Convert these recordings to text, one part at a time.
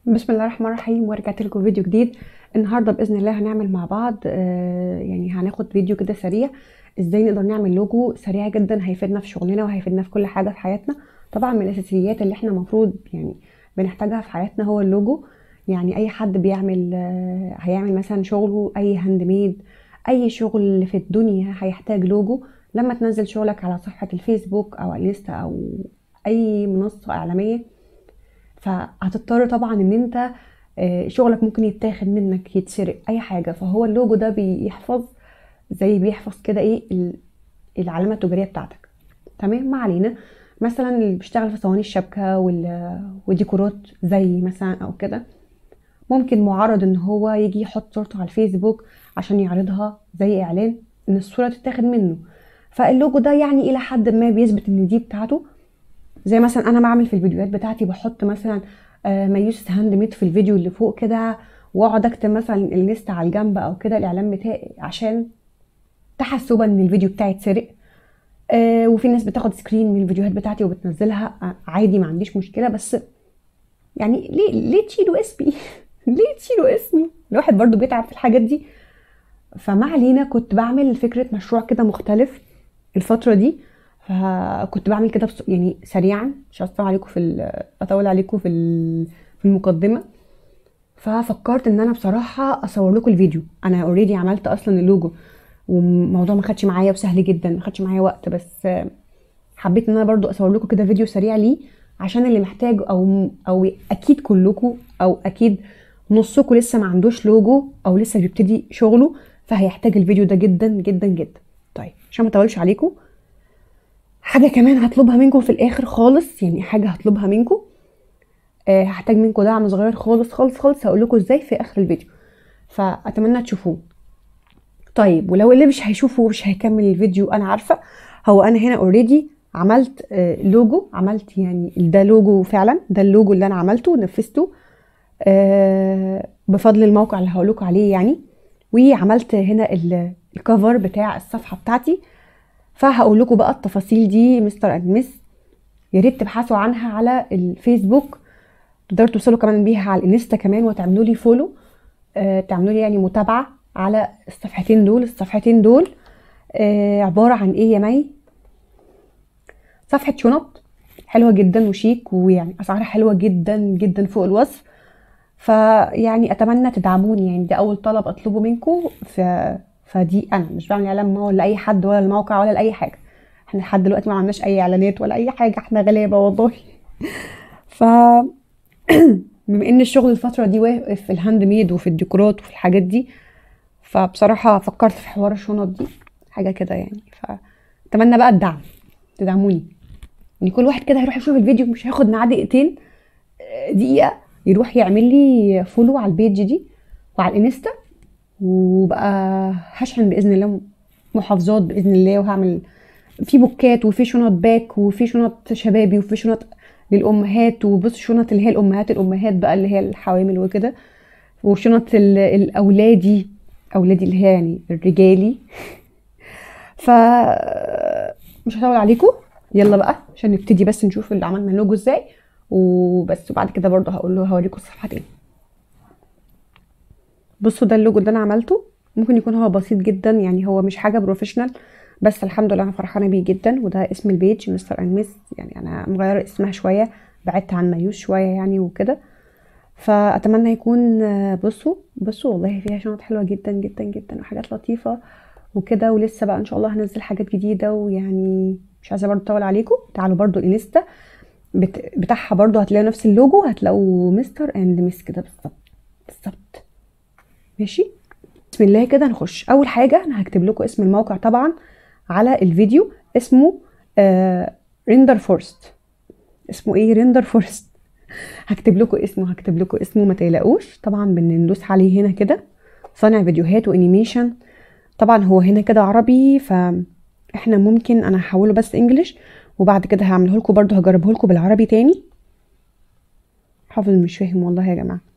بسم الله الرحمن الرحيم ورجعت لكم فيديو جديد النهارده باذن الله هنعمل مع بعض آه، يعني هناخد فيديو كده سريع ازاي نقدر نعمل لوجو سريع جدا هيفيدنا في شغلنا وهيفيدنا في كل حاجه في حياتنا طبعا من الاساسيات اللي احنا المفروض يعني بنحتاجها في حياتنا هو اللوجو يعني اي حد بيعمل آه، هيعمل مثلا شغله اي هاند ميد اي شغل في الدنيا هيحتاج لوجو لما تنزل شغلك على صفحه الفيسبوك او الانستا او اي منصه اعلاميه فهتضطر طبعا ان انت آه، شغلك ممكن يتاخد منك يتسرق اي حاجه فهو اللوجو ده بيحفظ زي بيحفظ كده ايه ال- العلامه التجاريه بتاعتك تمام ما علينا مثلا اللي بيشتغل في صواني الشبكه وال- والديكورات زي مثلا او كده ممكن معرض ان هو يجي يحط صورته على الفيسبوك عشان يعرضها زي اعلان ان الصوره تتاخد منه فاللوجو ده يعني الى حد ما بيثبت ان دي بتاعته زي مثلا انا بعمل في الفيديوهات بتاعتي بحط مثلا آه، مايوس هاند ميد في الفيديو اللي فوق كده واقعد اكتب مثلا الليست على الجنب او كده الاعلان بتاعي عشان تحسبا ان الفيديو بتاعي اتسرق آه وفي ناس بتاخد سكرين من الفيديوهات بتاعتي وبتنزلها آه، عادي ما عنديش مشكله بس يعني ليه ليه تشيلوا اسمي ليه تشيلوا اسمي الواحد برضو بيتعب في الحاجات دي فما علينا كنت بعمل فكره مشروع كده مختلف الفتره دي فكنت بعمل كده بس يعني سريعا مش هطول عليكم في ال- اطول عليكم في ال- في المقدمه ففكرت ان انا بصراحه اصور لكم الفيديو انا اوريدي عملت اصلا اللوجو والموضوع ما خدش معايا وسهل جدا ما خدش معايا وقت بس آه، حبيت ان انا برضو اصور لكم كده فيديو سريع ليه عشان اللي محتاج او او اكيد كلكم او اكيد نصكم لسه ما عندوش لوجو او لسه بيبتدي شغله فهيحتاج الفيديو ده جدا جدا جدا طيب عشان ما اطولش عليكم حاجه كمان هطلبها منكم في الاخر خالص يعني حاجه هطلبها منكم آه هحتاج منكم دعم صغير خالص خالص خالص هقول لكم ازاي في اخر الفيديو فاتمنى تشوفوه طيب ولو اللي مش هيشوفه ومش هيكمل الفيديو انا عارفه هو انا هنا اوريدي عملت آه لوجو عملت يعني ده لوجو فعلا ده اللوجو اللي انا عملته ونفذته آه بفضل الموقع اللي هقول لكم عليه يعني وعملت هنا ال- الكفر بتاع الصفحه بتاعتي فهقول لكم بقى التفاصيل دي مستر اند مس يا ريت تبحثوا عنها على الفيسبوك تقدروا توصلوا كمان بيها على الانستا كمان وتعملوا لي فولو آه تعملوا لي يعني متابعه على الصفحتين دول الصفحتين دول آه عباره عن ايه يا مي صفحه شنط حلوه جدا وشيك ويعني اسعارها حلوه جدا جدا فوق الوصف فيعني اتمنى تدعموني يعني ده اول طلب اطلبه منكم ف... فدي انا مش بعمل اعلان ما ولا اي حد ولا الموقع ولا لاي حاجه احنا لحد دلوقتي ما عملناش اي اعلانات ولا اي حاجه احنا غلابه والله ف بما ان الشغل الفتره دي واقف في الهاند ميد وفي الديكورات وفي الحاجات دي فبصراحه فكرت في حوار الشنط دي حاجه كده يعني فاتمنى بقى الدعم تدعموني يعني كل واحد كده هيروح يشوف الفيديو مش هياخد معاه دقيقتين آه، دقيقه يروح يعمل لي فولو على البيج دي وعلى الانستا وبقى هشحن باذن الله محافظات باذن الله وهعمل في بوكات وفي شنط باك وفي شنط شبابي وفي شنط للامهات وبص شنط اللي هي الامهات الامهات بقى اللي هي الحوامل وكده وشنط ال- الاولادي اولادي اللي هي يعني الرجالي ف مش هطول عليكم يلا بقى عشان نبتدي بس نشوف اللي عملنا اللوجو ازاي وبس وبعد كده برضه هقول له هوريكم الصفحتين بصوا ده اللوجو اللي انا عملته ممكن يكون هو بسيط جدا يعني هو مش حاجه بروفيشنال بس الحمد لله انا فرحانه بيه جدا وده اسم البيج مستر اند ميس يعني انا مغيره اسمها شويه بعدت عن مايوس شويه يعني وكده فاتمنى يكون آه، بصوا بصوا والله فيها شنط حلوه جدا جدا جدا وحاجات لطيفه وكده ولسه بقى ان شاء الله هنزل حاجات جديده ويعني مش عايزه برضه اطول عليكم تعالوا برضه الانستا بت... بتاعها برضه هتلاقوا نفس اللوجو هتلاقوا مستر اند ميس كده بالظبط بالظبط ماشي بسم الله كده نخش اول حاجه انا هكتب لكم اسم الموقع طبعا على الفيديو اسمه ريندر فورست اسمه ايه ريندر فورست هكتب لكم اسمه هكتب لكم اسمه ما تقلقوش طبعا بندوس عليه هنا كده صانع فيديوهات وانيميشن طبعا هو هنا كده عربي فاحنا ممكن انا هحوله بس انجليش وبعد كده هعمله لكم برضو هجربه لكم بالعربي تاني حافظ مش فاهم والله يا جماعه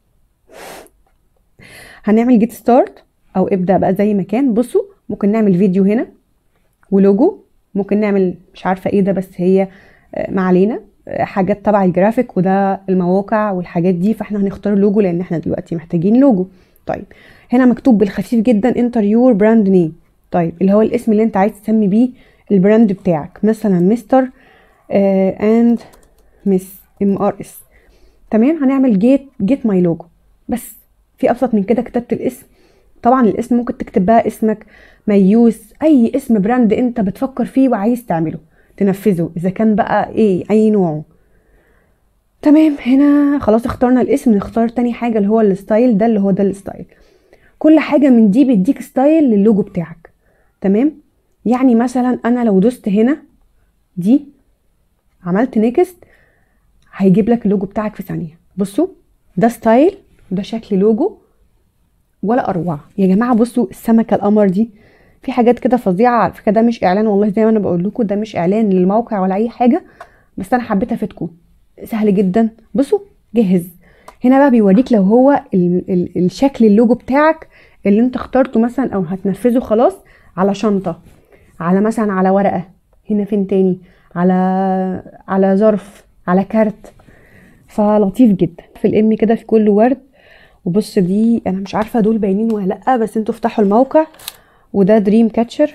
هنعمل جيت ستارت او ابدا بقى زي ما كان بصوا ممكن نعمل فيديو هنا ولوجو ممكن نعمل مش عارفه ايه ده بس هي آه، ما علينا حاجات تبع الجرافيك وده المواقع والحاجات دي فاحنا هنختار لوجو لان احنا دلوقتي محتاجين لوجو طيب هنا مكتوب بالخفيف جدا انتر يور براند نيم طيب اللي هو الاسم اللي انت عايز تسمي بيه البراند بتاعك مثلا مستر اند مس ام ار اس تمام هنعمل جيت جيت ماي لوجو بس في ابسط من كده كتبت الاسم طبعا الاسم ممكن تكتب بقى اسمك ميوس اي اسم براند انت بتفكر فيه وعايز تعمله تنفذه اذا كان بقى ايه اي نوعه تمام هنا خلاص اخترنا الاسم نختار تاني حاجة اللي هو الستايل ده اللي هو ده الستايل كل حاجة من دي بيديك ستايل للوجو بتاعك تمام يعني مثلا انا لو دوست هنا دي عملت نيكست هيجيب لك اللوجو بتاعك في ثانية بصوا ده ستايل وده شكل لوجو ولا اروع يا جماعة بصوا السمكة القمر دي في حاجات كده فظيعة على فكرة ده مش اعلان والله زي ما انا بقول لكم ده مش اعلان للموقع ولا اي حاجة بس انا حبيت افيدكم سهل جدا بصوا جهز هنا بقى بيوريك لو هو ال ال الشكل اللوجو بتاعك اللي انت اخترته مثلا او هتنفذه خلاص على شنطة على مثلا على ورقة هنا فين تاني على على ظرف على كارت فلطيف جدا في الام كده في كل ورد وبص دي انا مش عارفه دول باينين ولا لا بس انتوا افتحوا الموقع وده دريم كاتشر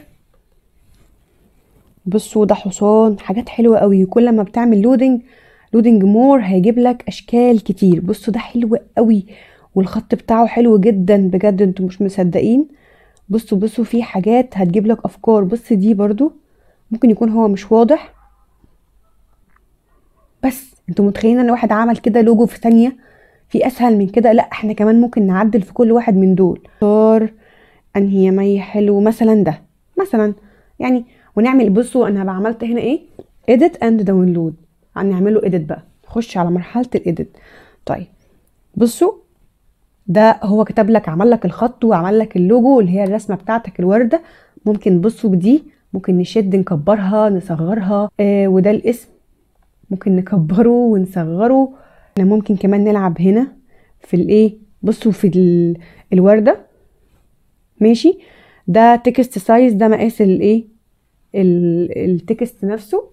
بصوا ده حصان حاجات حلوه قوي كل ما بتعمل لودنج لودنج مور هيجيب لك اشكال كتير بصوا ده حلو قوي والخط بتاعه حلو جدا بجد انتوا مش مصدقين بصوا بصوا في حاجات هتجيب لك افكار بص دي برضو ممكن يكون هو مش واضح بس انتوا متخيلين ان واحد عمل كده لوجو في ثانيه في اسهل من كده لا احنا كمان ممكن نعدل في كل واحد من دول صار انهي مي حلو مثلا ده مثلا يعني ونعمل بصوا انا عملت هنا ايه edit and download هنعمله edit بقى نخش على مرحله الايديت طيب بصوا ده هو كتب لك عمل لك الخط وعمل لك اللوجو اللي هي الرسمه بتاعتك الورده ممكن بصوا بدي ممكن نشد نكبرها نصغرها آه وده الاسم ممكن نكبره ونصغره احنا ممكن كمان نلعب هنا في الايه بصوا في ال... الورده ماشي ده تكست سايز ده مقاس الايه التكست نفسه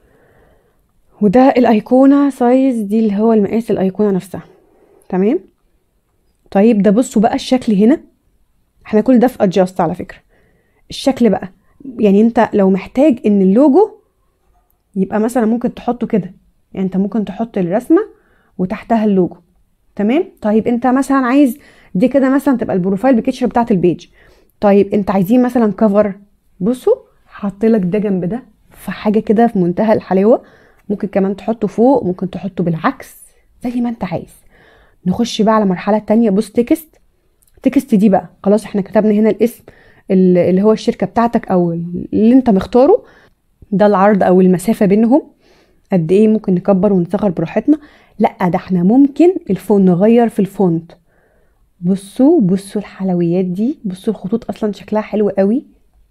وده الايقونه سايز دي اللي هو المقاس الايقونه نفسها تمام طيب ده بصوا بقى الشكل هنا احنا كل ده في ادجاست على فكره الشكل بقى يعني انت لو محتاج ان اللوجو يبقى مثلا ممكن تحطه كده يعني انت ممكن تحط الرسمه وتحتها اللوجو تمام طيب انت مثلا عايز دي كده مثلا تبقى البروفايل بيكتشر بتاعت البيج طيب انت عايزين مثلا كفر بصوا حاط لك ده جنب ده فحاجه كده في منتهى الحلاوه ممكن كمان تحطه فوق ممكن تحطه بالعكس زي ما انت عايز نخش بقى على مرحله تانية بص تكست تكست دي بقى خلاص احنا كتبنا هنا الاسم اللي هو الشركه بتاعتك او اللي انت مختاره ده العرض او المسافه بينهم قد ايه ممكن نكبر ونصغر براحتنا لا ده احنا ممكن الفون نغير في الفونت بصوا بصوا الحلويات دي بصوا الخطوط اصلا شكلها حلو قوي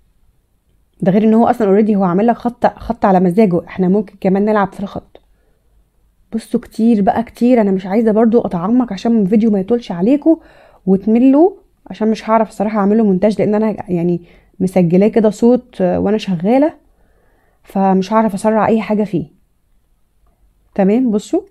ده غير ان هو اصلا اوريدي هو عامل لك خط خط على مزاجه احنا ممكن كمان نلعب في الخط بصوا كتير بقى كتير انا مش عايزه برضو اتعمق عشان الفيديو ما يطولش عليكم وتملوا عشان مش هعرف الصراحه اعمله مونتاج لان انا يعني مسجلاه كده صوت وانا شغاله فمش هعرف اسرع اي حاجه فيه تمام بصوا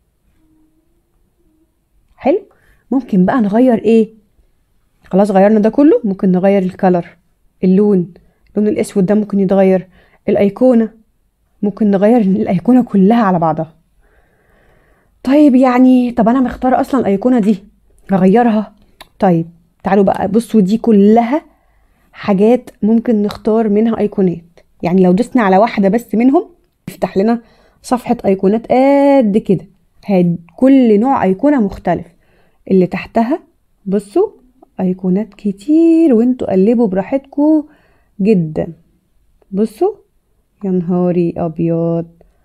حلو ممكن بقى نغير ايه خلاص غيرنا ده كله ممكن نغير الكلر اللون اللون الاسود ده ممكن يتغير الايقونه ممكن نغير الايقونه كلها على بعضها طيب يعني طب انا مختاره اصلا الايقونه دي اغيرها طيب تعالوا بقى بصوا دي كلها حاجات ممكن نختار منها ايقونات يعني لو دوسنا على واحده بس منهم يفتح لنا صفحه ايقونات قد كده كل نوع ايقونه مختلف اللي تحتها بصوا ايقونات كتير وانتوا قلبوا براحتكم جدا بصوا يا نهاري ابيض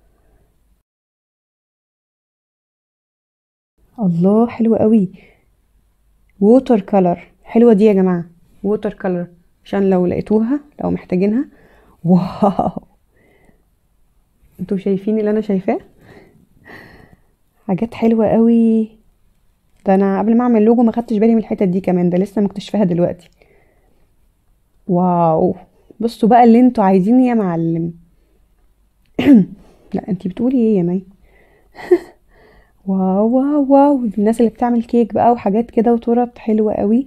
الله حلوة قوي ووتر كولر حلوة دي يا جماعة ووتر كولر عشان لو لقيتوها لو محتاجينها واو انتوا شايفين اللي انا شايفاه حاجات حلوة قوي ده انا قبل ما اعمل لوجو ما خدتش بالي من الحتت دي كمان ده لسه مكتشفاها دلوقتي واو بصوا بقى اللي انتوا عايزين يا معلم لا انتي بتقولي ايه يا مي واو واو واو الناس اللي بتعمل كيك بقى وحاجات كده وتورت حلوة قوي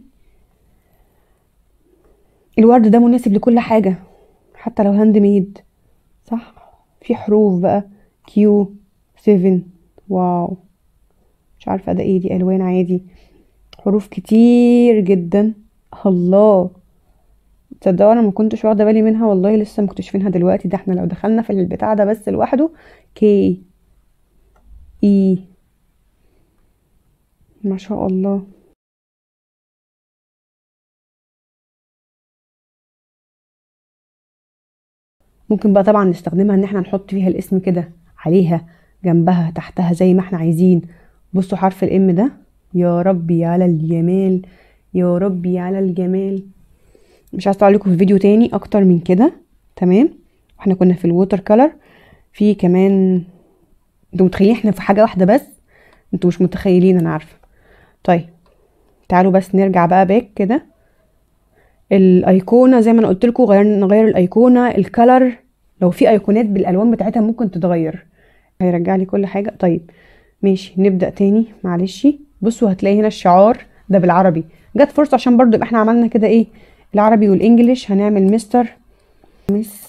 الورد ده مناسب لكل حاجة حتى لو هاند ميد صح في حروف بقى كيو سيفن واو مش عارفة ده ايه دي الوان عادي حروف كتير جدا الله تصدقوا انا ما كنتش واخده بالي منها والله لسه مكتشفينها دلوقتي ده احنا لو دخلنا في البتاع ده بس لوحده كي اي ما شاء الله ممكن بقى طبعا نستخدمها ان احنا نحط فيها الاسم كده عليها جنبها تحتها زي ما احنا عايزين بصوا حرف الام ده يا ربي على الجمال يا ربي على الجمال مش عايزه لكم في فيديو تاني اكتر من كده تمام احنا كنا في الووتر كلر في كمان انتوا متخيلين احنا في حاجه واحده بس انتوا مش متخيلين انا عارفه طيب تعالوا بس نرجع بقى باك كده الايقونه زي ما انا قلت لكم غير نغير الايقونه الكلر لو في ايقونات بالالوان بتاعتها ممكن تتغير هيرجع لي كل حاجه طيب ماشي نبدا تاني معلش بصوا هتلاقي هنا الشعار ده بالعربي جت فرصه عشان برضو يبقى احنا عملنا كده ايه العربي والانجليش هنعمل مستر مس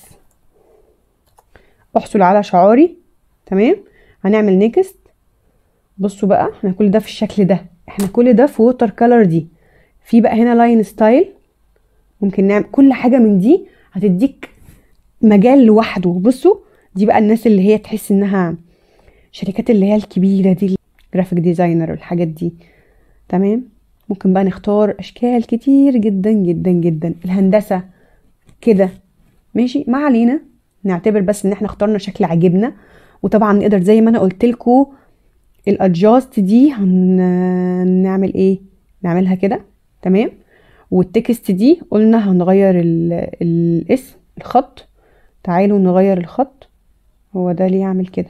احصل على شعاري تمام هنعمل نيكست بصوا بقى احنا كل ده في الشكل ده احنا كل ده في ووتر كلر دي في بقى هنا لاين ستايل ممكن نعمل كل حاجه من دي هتديك مجال لوحده بصوا دي بقى الناس اللي هي تحس انها شركات اللي هي الكبيره دي جرافيك ديزاينر والحاجات دي تمام ممكن بقى نختار اشكال كتير جدا جدا جدا الهندسه كده ماشي ما علينا نعتبر بس ان احنا اخترنا شكل عاجبنا وطبعا نقدر زي ما انا قلت لكم الادجاست دي هنعمل ايه نعملها كده تمام والتكست دي قلنا هنغير الاسم الخط تعالوا نغير الخط هو ده ليه يعمل كده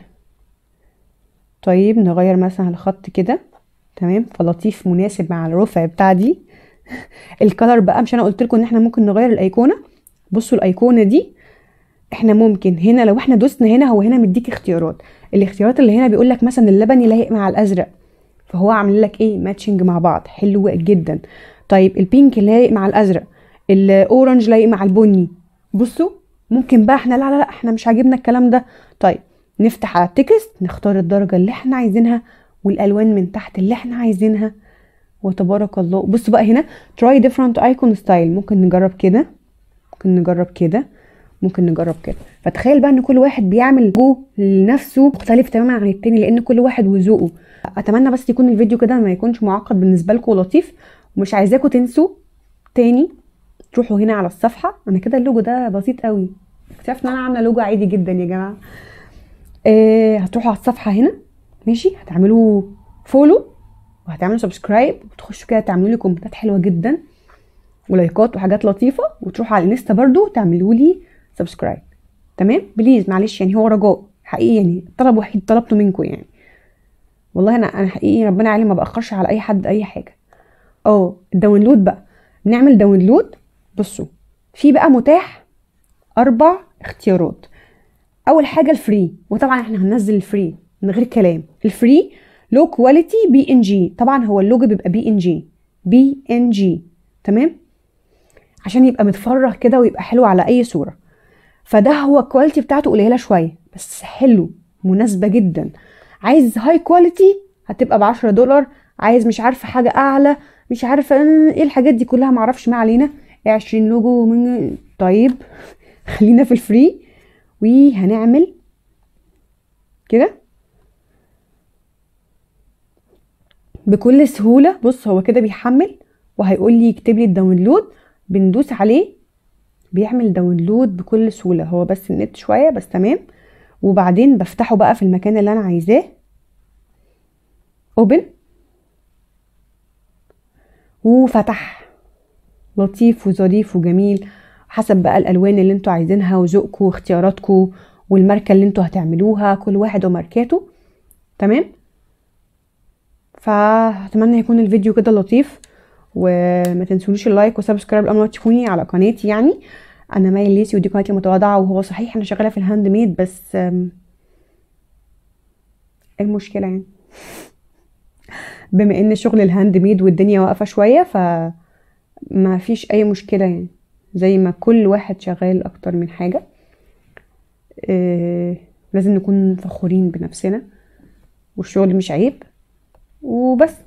طيب نغير مثلا الخط كده تمام فلطيف مناسب مع الرفع بتاع دي الكلر بقى مش انا قلت لكم ان احنا ممكن نغير الايقونه بصوا الايقونه دي احنا ممكن هنا لو احنا دوسنا هنا هو هنا مديك اختيارات الاختيارات اللي هنا بيقول لك مثلا اللبني لايق مع الازرق فهو عامل لك ايه ماتشنج مع بعض حلو جدا طيب البينك لايق مع الازرق الاورنج لايق مع البني بصوا ممكن بقى احنا لا لا لا احنا مش عاجبنا الكلام ده طيب نفتح على التكست نختار الدرجه اللي احنا عايزينها والالوان من تحت اللي احنا عايزينها وتبارك الله بصوا بقى هنا try different icon style ممكن نجرب كده ممكن نجرب كده ممكن نجرب كده فتخيل بقى ان كل واحد بيعمل جو لنفسه مختلف تماما عن التاني لان كل واحد وذوقه اتمنى بس يكون الفيديو كده ما يكونش معقد بالنسبه لكم ولطيف ومش عايزاكم تنسوا تاني تروحوا هنا على الصفحه انا كده اللوجو ده بسيط قوي اكتشفت ان انا عامله لوجو عادي جدا يا جماعه آه هتروحوا على الصفحه هنا ماشي هتعملوا فولو وهتعملوا سبسكرايب وتخشوا كده تعملوا لي كومنتات حلوه جدا ولايكات وحاجات لطيفه وتروحوا على الانستا برضو تعملوا لي سبسكرايب تمام بليز معلش يعني هو رجاء حقيقي يعني طلب وحيد طلبته منكم يعني والله انا انا حقيقي ربنا عالم ما باخرش على اي حد اي حاجه اه الداونلود بقى نعمل داونلود بصوا في بقى متاح اربع اختيارات اول حاجه الفري وطبعا احنا هننزل الفري من غير كلام الفري لو كواليتي بي ان جي طبعا هو اللوجو بيبقى بي ان جي بي ان جي تمام عشان يبقى متفرغ كده ويبقى حلو على اي صوره فده هو الكواليتي بتاعته قليله شويه بس حلو مناسبه جدا عايز هاي كواليتي هتبقى ب 10 دولار عايز مش عارفه حاجه اعلى مش عارفه ايه الحاجات دي كلها معرفش ما علينا 20 لوجو من طيب خلينا في الفري وهنعمل كده بكل سهوله بص هو كده بيحمل وهيقول لي يكتب لي الداونلود بندوس عليه بيعمل داونلود بكل سهوله هو بس النت شويه بس تمام وبعدين بفتحه بقى في المكان اللي انا عايزاه اوبن وفتح لطيف وظريف وجميل حسب بقى الالوان اللي انتوا عايزينها وذوقكم واختياراتكم والماركه اللي انتوا هتعملوها كل واحد وماركاته تمام فاتمنى يكون الفيديو كده لطيف وما تنسونيش اللايك وسبسكرايب قبل ما تشوفوني على قناتي يعني انا مايل ليسي ودي قناتي المتواضعه وهو صحيح انا شغاله في الهاند ميد بس إيه المشكله يعني بما ان شغل الهاند ميد والدنيا واقفه شويه ف ما فيش اي مشكله يعني زي ما كل واحد شغال اكتر من حاجه آه لازم نكون فخورين بنفسنا والشغل مش عيب وبس